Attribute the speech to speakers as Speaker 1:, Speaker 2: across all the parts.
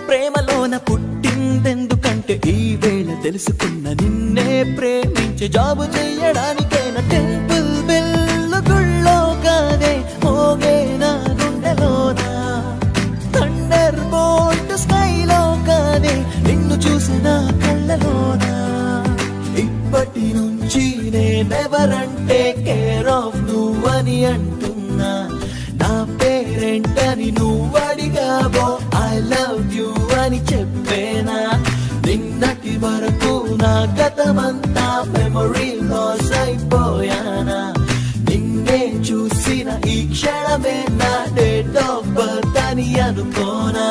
Speaker 1: ప్రేమలోన పుట్టిందెందుకంటే ఈ వేళ తెలుసుకున్న నిన్నే ప్రేమించి జాబు చెయ్యడానికైనా టెంపుల్ బెల్లు గుళ్ళో కాదే మోగే నా గుండెలోనా థండర్ బోల్ట్ స్కైలో కాదే నిన్ను చూసిన కళ్ళలోనా ఇప్పటి నుంచి నేనెవరంటే కేర్ ఆఫ్ నువ్వని అంటున్నా నా పేరేంటని నువ్వు అడిగావో ఐ లవ్ యు అని చెప్పేనా నిన్నటి వరకు నా గతమంతా మెమొరీ లాస్ అయిపోయానా నిన్నే చూసిన ఈ క్షణమే నా డేట్ ఆఫ్ బర్త్ అని అనుకోనా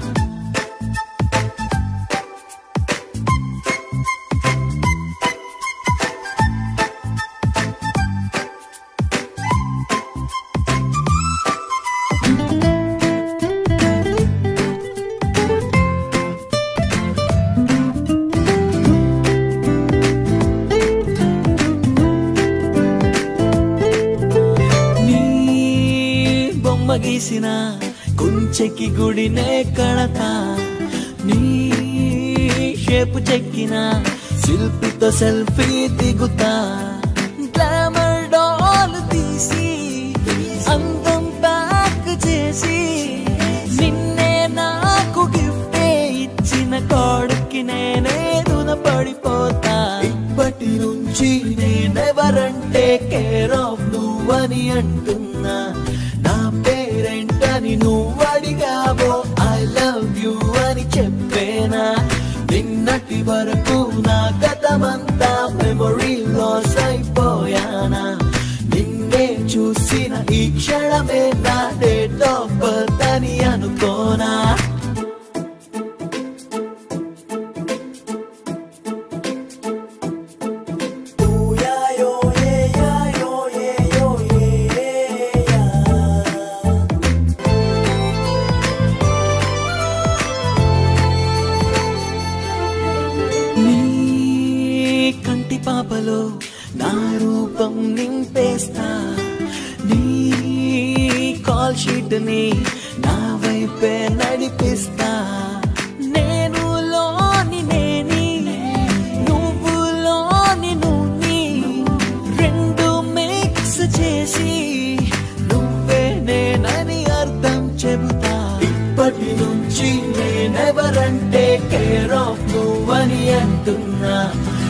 Speaker 1: నీ బొమ్మ గీసిన కుంచెకి గుడినే కడతా నీ షేపు చెక్కిన శిల్పితో సెల్ఫీ దిగుతా గ్లామర్ డాల్ తీసి అందం ప్యాక్ చేసి నిన్నే నాకు గిఫ్టే ఇచ్చిన కొడుక్కి నేనే రుణపడిపోతా ఇప్పటి నుంచి నేనెవరంటే కేర్ ఆఫ్ నువ్వని అంటున్నా నా పేరేంటని నువ్వు అడిగావో ఐ లవ్ యు అని చెప్పేనా నిన్నటి వరకు నా గతమంతా మెమొరీ లాస్ అయిపోయానా నిన్నే చూసిన ఈ క్షణమే నా డేట్ ఆఫ్ బర్త్ అని అనుకోనా నీ కంటి పాపలో నా రూపం నింపేస్తా నీ కాల్ షీట్ ని నా వైపే నడిపిస్తా నేను లోని నేని నువ్వు లోని నువ్వు రెండు మిక్స్ చేసి నువ్వే నేనని అర్థం చెబుతా ఇప్పటి నుంచి నేనెవరంటే కేర్ ఆఫ్ నువ్వని అంటున్నా